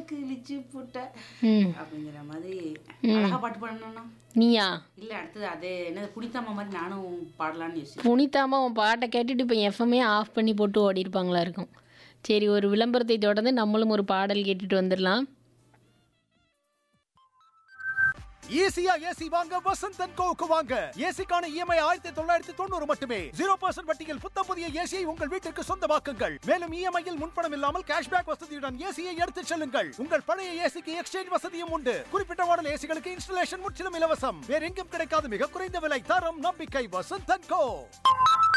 கிழிச்சு புட்ட ம் அப்படிங்கிற மாதிரி அழகா பாட்டு பாடணும்னா நீயா இல்ல அடுத்தது அதே என்ன புனிதாம்மா மாதிரி நானும் பாடலாம்னு யோசிச்சேன் புனிதாமா உன் பாட்டை கேட்டுட்டு இப்போ எஃப்எம்ஏ ஆஃப் பண்ணி போட்டு ஓடி இருப்பாங்களா இருக்கும் சரி ஒரு விளம்பரத்தை தொடர்ந்து நம்மளும் ஒரு பாடல் கேட்டுட்டு வந்துடலாம் ஈஸியா ஏசி வாங்க வசந்த் அண்ட் கோவுக்கு வாங்க ஏசிக்கான இஎம்ஐ ஆயிரத்தி தொள்ளாயிரத்தி தொண்ணூறு மட்டுமே ஜீரோ பர்சன்ட் வட்டியில் புத்த புதிய ஏசியை உங்கள் வீட்டிற்கு சொந்தமாக்குங்கள் மேலும் இஎம்ஐயில் முன்பணம் இல்லாமல் கேஷ்பேக் வசதியுடன் ஏசியை எடுத்துச் செல்லுங்கள் உங்கள் பழைய ஏசிக்கு எக்ஸ்சேஞ்ச் வசதியும் உண்டு குறிப்பிட்ட மாடல் ஏசிகளுக்கு இன்ஸ்டலேஷன் முற்றிலும் இலவசம் வேற எங்கும் கிடைக்காத மிக குறைந்த விலை தரம் நம்பிக்கை வசந்த் அண்ட் கோ